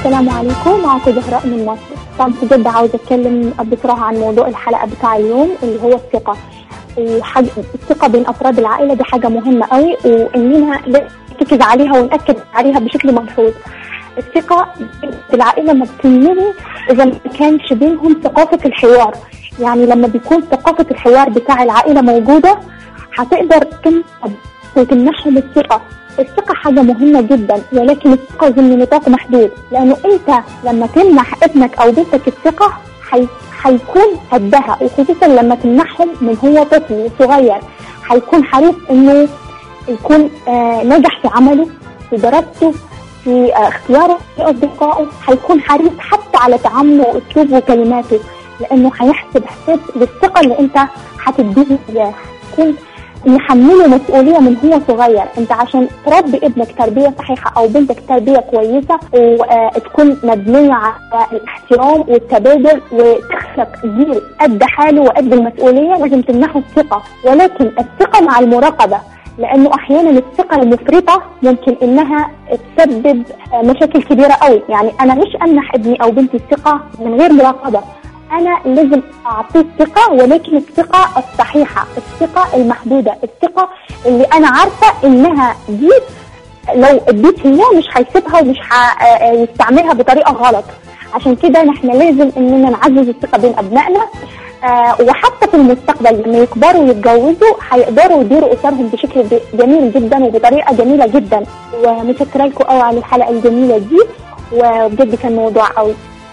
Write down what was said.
السلام عليكم معكم زهراء من مصر طبعا بجد عاوزة أتكلم بصراحة عن موضوع الحلقة بتاع اليوم اللي هو الثقة وحاجة الثقة بين أفراد العائلة دي حاجة مهمة قوي وإننا نركز عليها ونأكد عليها بشكل ملحوظ الثقة في العائلة ما بتنمي إذا ما كانش بينهم ثقافة الحوار يعني لما بيكون ثقافة الحوار بتاع العائلة موجودة هتقدر تنقذ وتمنحهم الثقة الثقة حاجة مهمة جدا ولكن الثقة ضمن نطاق محدود لأنه أنت لما تمنح ابنك أو بنتك الثقة حي... حيكون قدها وخصوصا لما تمنحهم من هو طفل وصغير حيكون حريص إنه يكون آه نجح في عمله في دراسته في آه اختياره لأصدقائه حيكون حريص حتى على تعامله وأسلوبه وكلماته لأنه هيحسب حساب للثقة اللي أنت هتديه إياه تكون نحمله مسؤوليه من هو صغير انت عشان تربي ابنك تربيه صحيحه او بنتك تربيه كويسه وتكون مبنيه على الاحترام والتبادل وتخلق جيل قد حاله وقد المسؤوليه لازم تمنحه الثقه ولكن الثقه مع المراقبه لانه احيانا الثقه المفرطه ممكن انها تسبب مشاكل كبيره قوي يعني انا مش امنح ابني او بنتي الثقه من غير مراقبه انا لازم اعطيه الثقه ولكن الثقه الصحيحه الثقه المحدوده الثقه اللي انا عارفه انها دي لو اديت اياه مش هيسيبها ومش هيستعملها بطريقه غلط عشان كده نحن لازم اننا نعزز الثقه بين ابنائنا آه وحتى في المستقبل لما يكبروا ويتجوزوا هيقدروا يديروا اسرهم بشكل جميل جدا وبطريقه جميله جدا ومتشكره لكم قوي على الحلقه الجميله دي وبجد كان موضوع قوي